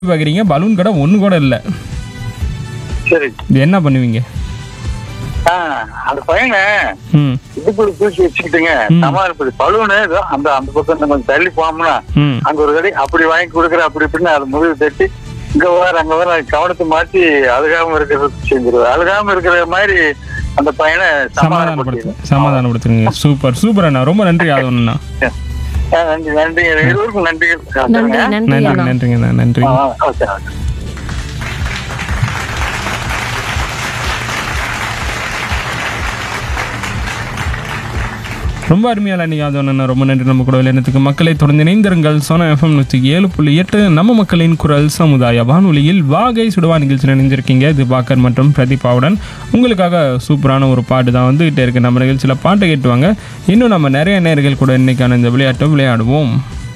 பார்க்குறீங்க பலூன் கடை ஒன்று கூட இல்லை சரி இது என்ன பண்ணுவீங்க ஆ அந்த பையனை ம் இதுக்குள்ள தூக்கி வச்சுக்கிட்டுங்க நம்ம இப்படி பலூனு ஏதோ அந்த அந்த பக்கம் நம்ம தள்ளி போனோம்னா ம் அங்க ஒரு கடை அப்படி வாங்கி கொடுக்குற அப்படி இப்படின்னு அது முதுகு தட்டி இங்க வர அங்க வர கவனத்தை மாத்தி அழுகாம இருக்கிறது செஞ்சிருவாரு அழுகாம இருக்கிற மாதிரி அந்த பையனை சமாதானப்படுத்து சமாதானப்படுத்தி சமாதானப்படுத்துங்க சூப்பர் சூப்பர் அண்ணா ரொம்ப நன்றி அது ஒன்றுண்ணா நன்றி நன்றி இருவருக்கும் நன்றிகள் நன்றி நன்றி நன்றி அண்ணா நன்றிங்கண்ணா நன்றி ஆ, ஓகே ஓகே ரொம்ப அருமையான நீங்கள் அது ஒன்று ரொம்ப நன்றி நம்ம கூட விளையாடுறதுக்கு மக்களை தொடர்ந்து இணைந்திருங்கள் சோனா எஃப்எம் நூற்றி ஏழு புள்ளி எட்டு நம்ம மக்களின் குரல் சமுதாய வானொலியில் வாகை சுடுவா நிகழ்ச்சியில் இணைஞ்சிருக்கீங்க இது பாக்கர் மற்றும் பிரதீபாவுடன் உங்களுக்காக சூப்பரான ஒரு பாட்டு தான் வந்துகிட்டே இருக்கு நம்ம நிகழ்ச்சியில் பாட்டை கேட்டுவாங்க இன்னும் நம்ம நிறைய நேர்கள் கூட இன்னைக்கான இந்த விளையாட்டை விளையாடுவோம்